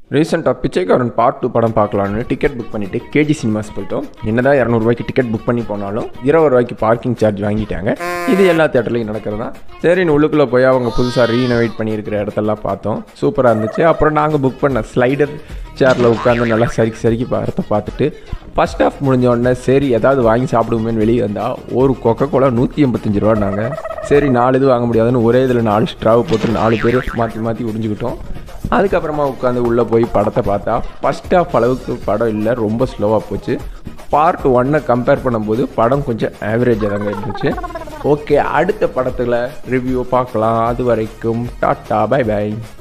ரீசெண்டாக பிச்சைக்காரன் part two படம் பார்க்கலான்னு டிக்கெட் புக் பண்ணிவிட்டு கேஜி சினிமாஸ் போயிட்டோம் என்னதான் இரநூறுவாய்க்கு டிக்கெட் புக் பண்ணி போனாலும் இருபது ரூபாய்க்கு பார்க்கிங் சார்ஜ் வாங்கிட்டாங்க இது எல்லா தேட்டர்லையும் நடக்கிறது தான் சரின்னு உள்ளுக்குள்ளே போய் அவங்க புதுசாக ரீனோவேட் பண்ணியிருக்கிற இடத்தெல்லாம் பார்த்தோம் சூப்பராக இருந்துச்சு அப்புறம் நாங்கள் புக் பண்ண ஸ்லைடர் சேரில் உட்காந்து நல்லா சறுக்கி சறுக்கி படத்தை பார்த்துட்டு ஃபஸ்ட் ஹாஃப் முடிஞ்ச உடனே சரி ஏதாவது வாங்கி சாப்பிடுவோமேன்னு வெளியே வந்தால் ஒரு கொக்கை கோலா நூற்றி எண்பத்தஞ்சு ரூபான்னாங்க சரி நாலு இது வாங்க முடியாதுன்னு ஒரே இதில் நாலு ஸ்ட்ராவை போட்டு நாலு பேர் மாற்றி மாற்றி உறிஞ்சிக்கிட்டோம் அதுக்கப்புறமா உட்காந்து உள்ளே போய் படத்தை பார்த்தா ஃபஸ்ட் ஹாஃப் அளவுக்கு படம் இல்லை ரொம்ப ஸ்லோவாக போச்சு பார்ட் ஒன்னை கம்பேர் பண்ணும்போது படம் கொஞ்சம் ஆவரேஜாக தாங்க இருந்துச்சு ஓகே அடுத்த படத்தில் ரிவ்யூ பார்க்கலாம் அது வரைக்கும் டாட்டா பை பை